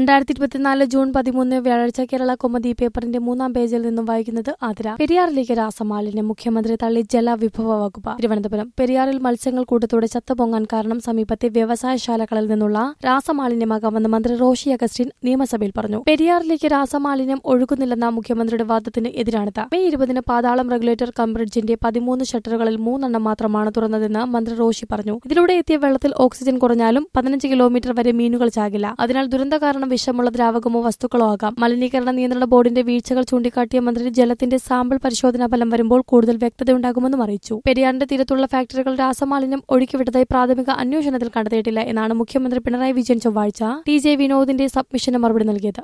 രണ്ടായിരത്തി ഇരുപത്തിനാല് ജൂൺ പതിമൂന്ന് വ്യാഴാഴ്ച കേരള കൊമതി പേപ്പറിന്റെ മൂന്നാം പേജിൽ നിന്നും വായിക്കുന്നത് ആതിര പെരിയാറിലേക്ക് രാസമാലിന്യം മുഖ്യമന്ത്രി തള്ളി ജലവിഭവ വകുപ്പ് തിരുവനന്തപുരം പെരിയാറിൽ മത്സ്യങ്ങൾ കൂട്ടത്തോടെ ചത്തുപൊങ്ങാൻ കാരണം സമീപത്തെ വ്യവസായശാലകളിൽ നിന്നുള്ള രാസമാലിന്യമാകാമെന്ന് മന്ത്രി റോഷി അഗസ്റ്റിൻ നിയമസഭയിൽ പറഞ്ഞു പെരിയാറിലേക്ക് രാസമാലിന്യം ഒഴുകുന്നില്ലെന്ന മുഖ്യമന്ത്രിയുടെ വാദത്തിന് എതിരാണിത് മെയ് ഇരുപതിന് പാതാളം റെഗുലേറ്റർ കം ബ്രിഡ്ജിന്റെ പതിമൂന്ന് ഷട്ടറുകളിൽ മൂന്നെണ്ണം മാത്രമാണ് തുറന്നതെന്ന് മന്ത്രി റോഷി പറഞ്ഞു ഇതിലൂടെ എത്തിയ വെള്ളത്തിൽ ഓക്സിജൻ കുറഞ്ഞാലും പതിനഞ്ച് കിലോമീറ്റർ വരെ മീനുകൾ ചാകില്ല അതിനാൽ ദുരന്ത കാരണം വിഷമുള്ള ദ്രാവകമോ വസ്തുക്കളോ ആകാം മലിനീകരണ നിയന്ത്രണ ബോർഡിന്റെ വീഴ്ചകൾ ചൂണ്ടിക്കാട്ടിയ മന്ത്രി ജലത്തിന്റെ സാമ്പിൾ പരിശോധനാ ഫലം വരുമ്പോൾ കൂടുതൽ വ്യക്തതയുണ്ടാകുമെന്നും അറിയിച്ചു പെരിയാറിന്റെ തീരത്തുള്ള ഫാക്ടറികൾ രാസമാലിന്യം ഒഴുക്കിവിട്ടതായി പ്രാഥമിക അന്വേഷണത്തിൽ കണ്ടെത്തിയിട്ടില്ല എന്നാണ് മുഖ്യമന്ത്രി പിണറായി വിജയൻ ചൊവ്വാഴ്ച ടി ജെ വിനോദിന്റെ സബ്മിഷന് മറുപടി നൽകിയത്